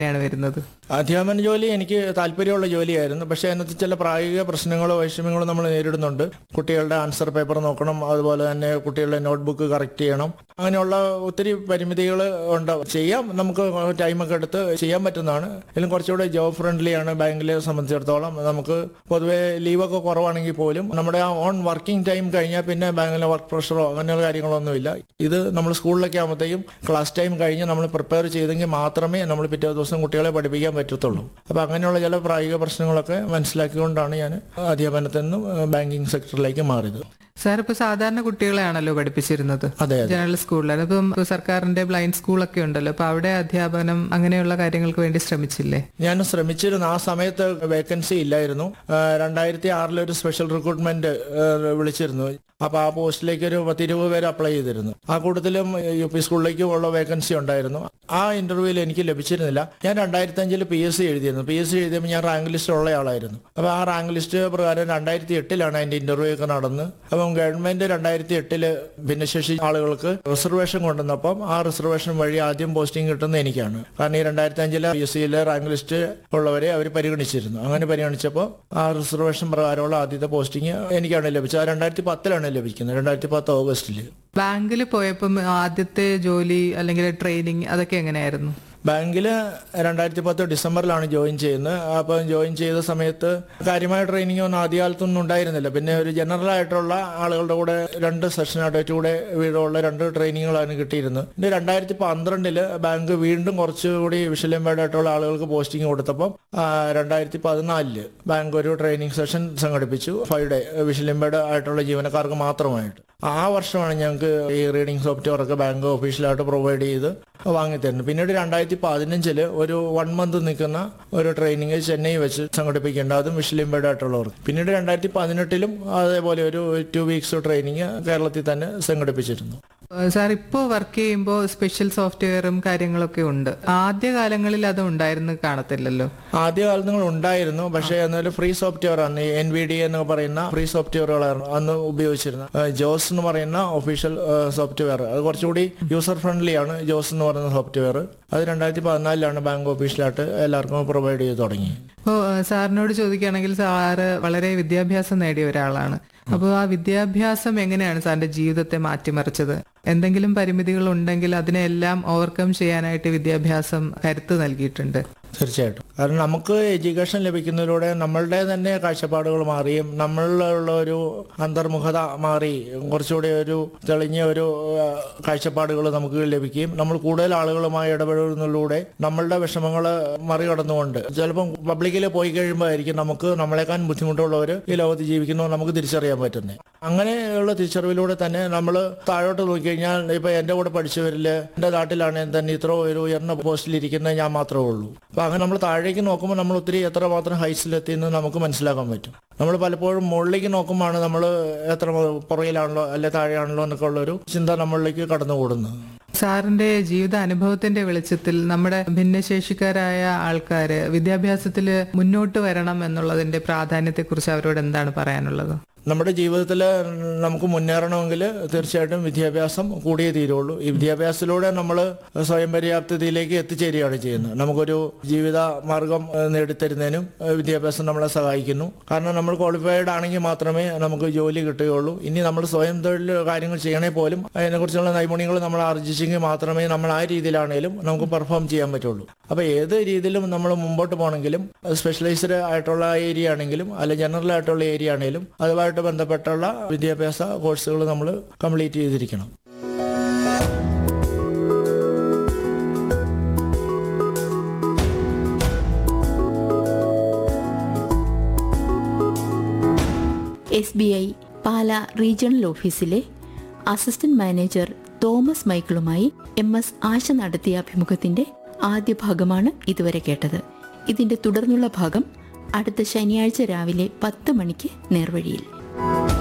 ആണ് വരുന്നത് അധ്യാപന ജോലി എനിക്ക് താല്പര്യമുള്ള ജോലിയായിരുന്നു പക്ഷേ അതിനകത്ത് ചില പ്രായോഗിക പ്രശ്നങ്ങളോ വൈഷമ്യങ്ങളോ നമ്മൾ നേരിടുന്നുണ്ട് കുട്ടികളുടെ ആൻസർ പേപ്പർ നോക്കണം അതുപോലെ തന്നെ കുട്ടികളുടെ നോട്ട്ബുക്ക് കറക്റ്റ് ചെയ്യണം അങ്ങനെയുള്ള ഒത്തിരി പരിമിതികൾ ഉണ്ട് ചെയ്യാം നമുക്ക് ടൈമൊക്കെ എടുത്ത് ചെയ്യാൻ പറ്റുന്നതാണ് ഇതിലും കുറച്ചുകൂടെ ജോബ് ഫ്രണ്ട്ലി ആണ് ബാങ്കിലെ സംബന്ധിച്ചിടത്തോളം നമുക്ക് പൊതുവെ ലീവൊക്കെ കുറവാണെങ്കിൽ പോലും നമ്മുടെ ആ ഓൺ വർക്കിംഗ് ടൈം കഴിഞ്ഞാൽ പിന്നെ ബാങ്കിലെ വർക്ക് പ്രഷറോ അങ്ങനെയുള്ള കാര്യങ്ങളൊന്നുമില്ല ഇത് നമ്മൾ സ്കൂളിലൊക്കെ ആകുമ്പോഴത്തേക്കും ക്ലാസ് ടൈം കഴിഞ്ഞ് നമ്മൾ പ്രിപ്പയർ ചെയ്തെങ്കിൽ മാത്രമേ നമ്മൾ പിറ്റേ ദിവസം കുട്ടികളെ പഠിപ്പിക്കാൻ പറ്റത്തുള്ളൂ അപ്പോൾ അങ്ങനെയുള്ള ചില പ്രായോഗിക പ്രശ്നങ്ങളൊക്കെ മനസ്സിലാക്കിക്കൊണ്ടാണ് ഞാൻ അധ്യാപനത്തിൽ നിന്നും ബാങ്കിങ് സെക്ടറിലേക്ക് മാറിയത് സാർ ഇപ്പൊ സാധാരണ കുട്ടികളെയാണല്ലോ പഠിപ്പിച്ചിരുന്നത് അതെ അതെ ജനറൽ സ്കൂളിലാണ് ഇപ്പം സർക്കാരിന്റെ ബ്ലൈൻഡ് സ്കൂളൊക്കെ ഉണ്ടല്ലോ അപ്പൊ അവിടെ അധ്യാപനം അങ്ങനെയുള്ള കാര്യങ്ങൾക്ക് വേണ്ടി ശ്രമിച്ചില്ലേ ഞാൻ ശ്രമിച്ചിരുന്നു ആ സമയത്ത് വേക്കൻസി ഇല്ലായിരുന്നു ആ, രണ്ടായിരത്തി ആറിൽ ഒരു സ്പെഷ്യൽ റിക്രൂട്ട്മെന്റ് ആ, വിളിച്ചിരുന്നു അപ്പൊ ആ പോസ്റ്റിലേക്ക് ഒരു പത്തിരുപത് പേര് അപ്ലൈ ചെയ്തിരുന്നു ആ കൂട്ടത്തിലും യു പി സ്കൂളിലേക്കും ഉള്ള വേക്കൻസി ഉണ്ടായിരുന്നു ആ ഇന്റർവ്യൂവിൽ എനിക്ക് ലഭിച്ചിരുന്നില്ല ഞാൻ രണ്ടായിരത്തി അഞ്ചിൽ പി എസ് സി എഴുതിയിരുന്നു പി എസ് സി എഴുതിയപ്പോൾ ഞാൻ റാങ്ക് ലിസ്റ്റ് ഉള്ള ആളായിരുന്നു അപ്പൊ ആ റാങ്ക് ലിസ്റ്റ് പ്രകാരം രണ്ടായിരത്തി എട്ടിലാണ് അതിന്റെ ഇന്റർവ്യൂ ഒക്കെ നടന്ന് അപ്പം ഗവൺമെന്റ് രണ്ടായിരത്തി എട്ടില് ഭിന്നശേഷി ആളുകൾക്ക് റിസർവേഷൻ കൊണ്ടുവന്നപ്പം ആ റിസർവേഷൻ വഴി ആദ്യം പോസ്റ്റിംഗ് കിട്ടുന്നത് എനിക്കാണ് കാരണം ഈ രണ്ടായിരത്തി അഞ്ചിലെ പി എസ് സിയിലെ റാങ്ക് ലിസ്റ്റ് ഉള്ളവരെ അവർ പരിഗണിച്ചിരുന്നു അങ്ങനെ പരിഗണിച്ചപ്പോൾ ആ റിസർവേഷൻ പ്രകാരമുള്ള ആദ്യത്തെ പോസ്റ്റിംഗ് എനിക്കാണ് ലഭിച്ചത് ആ രണ്ടായിരത്തി പത്തിലാണ് ലഭിക്കുന്നത് രണ്ടായിരത്തി പത്ത് ഓഗസ്റ്റിൽ ബാങ്കിൽ പോയപ്പം ആദ്യത്തെ ജോലി അല്ലെങ്കിൽ ട്രെയിനിങ് അതൊക്കെ എങ്ങനെയായിരുന്നു ബാങ്കിൽ രണ്ടായിരത്തി പത്ത് ഡിസംബറിലാണ് ജോയിൻ ചെയ്യുന്നത് അപ്പം ജോയിൻ ചെയ്ത സമയത്ത് കാര്യമായ ട്രെയിനിങ് ഒന്നും ആദ്യകാലത്തൊന്നും ഉണ്ടായിരുന്നില്ല പിന്നെ ഒരു ജനറൽ ആയിട്ടുള്ള ആളുകളുടെ കൂടെ രണ്ട് സെഷനായിട്ട് കൂടെ വീതമുള്ള രണ്ട് ട്രെയിനിങ്ങുകളാണ് കിട്ടിയിരുന്നത് പിന്നെ രണ്ടായിരത്തി പന്ത്രണ്ടില് ബാങ്ക് വീണ്ടും കുറച്ചുകൂടി വിഷലംബേഡ് ആയിട്ടുള്ള ആളുകൾക്ക് പോസ്റ്റിംഗ് കൊടുത്തപ്പം ആ, രണ്ടായിരത്തി പതിനാലില് ബാങ്ക് ഒരു ട്രെയിനിങ് സെഷൻ സംഘടിപ്പിച്ചു ഫൈവ് ഡേ വിഷലംബേഡ് ആയിട്ടുള്ള ജീവനക്കാർക്ക് മാത്രമായിട്ട് ആ വർഷമാണ് ഞങ്ങൾക്ക് ഈ റീഡിംഗ് സോഫ്റ്റ്വെയർ ഒക്കെ ബാങ്ക് ഒഫീഷ്യലായിട്ട് പ്രൊവൈഡ് ചെയ്ത് വാങ്ങിത്തരുന്നത് പിന്നീട് രണ്ടായിരത്തി പതിനഞ്ചില് ഒരു വൺ മന്ത് നിൽക്കുന്ന ഒരു ട്രെയിനിങ് ചെന്നൈ വെച്ച് സംഘടിപ്പിക്കേണ്ട അതും വിഷലിംബേഡ് ആയിട്ടുള്ളവർക്ക് പിന്നീട് രണ്ടായിരത്തി പതിനെട്ടിലും അതേപോലെ ഒരു ടു വീക്സ് ട്രെയിനിങ് കേരളത്തിൽ തന്നെ സംഘടിപ്പിച്ചിരുന്നു ഏഹ് സാർ ഇപ്പോൾ വർക്ക് ചെയ്യുമ്പോൾ സ്പെഷ്യൽ സോഫ്റ്റ്വെയറും കാര്യങ്ങളൊക്കെ ഉണ്ട് ആദ്യ കാലങ്ങളിൽ അത് ഉണ്ടായിരുന്നു കാണത്തില്ലല്ലോ ആദ്യ കാലങ്ങൾ ഉണ്ടായിരുന്നു പക്ഷേ എന്നാലും ഫ്രീ സോഫ്റ്റ്വെയർ ആണ് എൻ വി ഡി എന്ന് പറയുന്ന ഫ്രീ സോഫ്റ്റ്വെയറുകളായിരുന്നു അന്ന് ഉപയോഗിച്ചിരുന്നത് ഏഹ് ജോസ് എന്ന് പറയുന്ന ഒഫീഷ്യൽ സോഫ്റ്റ്വെയർ അത് കുറച്ചുകൂടി യൂസർ ഫ്രണ്ട്ലി ആണ് ജോസ് എന്ന് പറയുന്ന സോഫ്റ്റ്വെയർ അത് രണ്ടായിരത്തി പതിനാലിലാണ് ബാങ്ക് ഒഫീഷ്യലായിട്ട് എല്ലാവർക്കും പ്രൊവൈഡ് ചെയ്ത് തുടങ്ങി അപ്പോൾ സാറിനോട് ചോദിക്കുകയാണെങ്കിൽ സാറ് വളരെ വിദ്യാഭ്യാസം നേടിയ ഒരാളാണ് അപ്പോൾ ആ വിദ്യാഭ്യാസം എങ്ങനെയാണ് സാറിന്റെ ജീവിതത്തെ മാറ്റിമറിച്ചത് എന്തെങ്കിലും പരിമിതികൾ ഉണ്ടെങ്കിൽ അതിനെല്ലാം ഓവർകം ചെയ്യാനായിട്ട് വിദ്യാഭ്യാസം കരുത്ത് നൽകിയിട്ടുണ്ട് തീർച്ചയായിട്ടും കാരണം നമുക്ക് എഡ്യൂക്കേഷൻ ലഭിക്കുന്നതിലൂടെ നമ്മളുടെ തന്നെ കാഴ്ചപ്പാടുകൾ മാറിയും നമ്മളിലുള്ള ഒരു അന്തർമുഖത മാറി കുറച്ചുകൂടി ഒരു തെളിഞ്ഞ ഒരു കാഴ്ചപ്പാടുകൾ നമുക്ക് ലഭിക്കുകയും നമ്മൾ കൂടുതൽ ആളുകളുമായി ഇടപെടുന്നതിലൂടെ നമ്മളുടെ വിഷമങ്ങൾ മറികടന്നുകൊണ്ട് ചിലപ്പം പബ്ലിക്കിൽ പോയി കഴിയുമ്പോഴായിരിക്കും നമുക്ക് നമ്മളെക്കാൾ ബുദ്ധിമുട്ടുള്ളവർ ഈ ലോകത്ത് ജീവിക്കുന്നു നമുക്ക് തിരിച്ചറിയാൻ പറ്റുന്നത് അങ്ങനെയുള്ള തിരിച്ചറിവിലൂടെ തന്നെ നമ്മൾ താഴോട്ട് നോക്കിക്കഴിഞ്ഞാൽ ഇപ്പൊ എന്റെ കൂടെ പഠിച്ചവരില് എന്റെ നാട്ടിലാണെങ്കിൽ തന്നെ ഇത്ര ഒരു ഉയർന്ന പോസ്റ്റിൽ ഇരിക്കുന്ന ഞാൻ മാത്രമേ ഉള്ളൂ അപ്പൊ അങ്ങനെ നമ്മൾ താഴേക്ക് നോക്കുമ്പോൾ നമ്മൾ ഒത്തിരി എത്ര മാത്രം ഹൈറ്റ്സിലെത്തിയെന്ന് നമുക്ക് മനസ്സിലാക്കാൻ പറ്റും നമ്മൾ പലപ്പോഴും മുകളിലേക്ക് നോക്കുമ്പോഴാണ് നമ്മൾ എത്ര പുറകിലാണല്ലോ അല്ലെ താഴെയാണല്ലോ എന്നൊക്കെ ഉള്ളൊരു ചിന്ത നമ്മളിലേക്ക് കടന്നുകൂടുന്നത് സാറിന്റെ ജീവിത അനുഭവത്തിന്റെ വെളിച്ചത്തിൽ നമ്മുടെ ഭിന്നശേഷിക്കാരായ ആൾക്കാര് വിദ്യാഭ്യാസത്തിൽ മുന്നോട്ട് വരണം എന്നുള്ളതിന്റെ പ്രാധാന്യത്തെക്കുറിച്ച് അവരോട് എന്താണ് പറയാനുള്ളത് നമ്മുടെ ജീവിതത്തിൽ നമുക്ക് മുന്നേറണമെങ്കിൽ തീർച്ചയായിട്ടും വിദ്യാഭ്യാസം കൂടിയേ തീരുള്ളൂ ഈ വിദ്യാഭ്യാസത്തിലൂടെ നമ്മൾ സ്വയം പര്യാപ്തതയിലേക്ക് എത്തിച്ചേരുകയാണ് ചെയ്യുന്നത് നമുക്കൊരു ജീവിത മാർഗം ഏഹ്, നേടിത്തരുന്നതിനും ഏഹ്, വിദ്യാഭ്യാസം നമ്മളെ സഹായിക്കുന്നു കാരണം നമ്മൾ ക്വാളിഫൈഡ് ആണെങ്കിൽ മാത്രമേ നമുക്ക് ജോലി കിട്ടുകയുള്ളൂ ഇനി നമ്മൾ സ്വയം തൊഴിൽ കാര്യങ്ങൾ ചെയ്യണേ പോലും അതിനെക്കുറിച്ചുള്ള നൈപുണ്യങ്ങൾ നമ്മൾ ആർജിച്ചെങ്കിൽ മാത്രമേ നമ്മൾ ആ രീതിയിലാണെങ്കിലും നമുക്ക് പെർഫോം ചെയ്യാൻ പറ്റുള്ളൂ അപ്പോൾ ഏത് രീതിയിലും നമ്മൾ മുമ്പോട്ട് പോകണമെങ്കിലും സ്പെഷ്യലൈസ്ഡ് ആയിട്ടുള്ള ഏരിയ ആണെങ്കിലും അല്ലെ ജനറൽ ആയിട്ടുള്ള ഏരിയ ആണെങ്കിലും അതുമായിട്ട് ബന്ധപ്പെട്ടുള്ള വിദ്യാഭ്യാസ കോഴ്സുകൾ നമ്മൾ കംപ്ലീറ്റ് ചെയ്തിരിക്കണം S B I Pala regional ഓഫീസിലെ അസിസ്റ്റന്റ് മാനേജർ തോമസ് മൈക്കിളുമായി എം എസ് ആശ നടത്തിയ അഭിമുഖത്തിന്റെ ആദ്യ ഭാഗമാണ് ഇതുവരെ കേട്ടത് ഇതിന്റെ തുടർന്നുള്ള ഭാഗം അടുത്ത ശനിയാഴ്ച രാവിലെ പത്ത് മണിക്ക് നേർവഴിയിൽ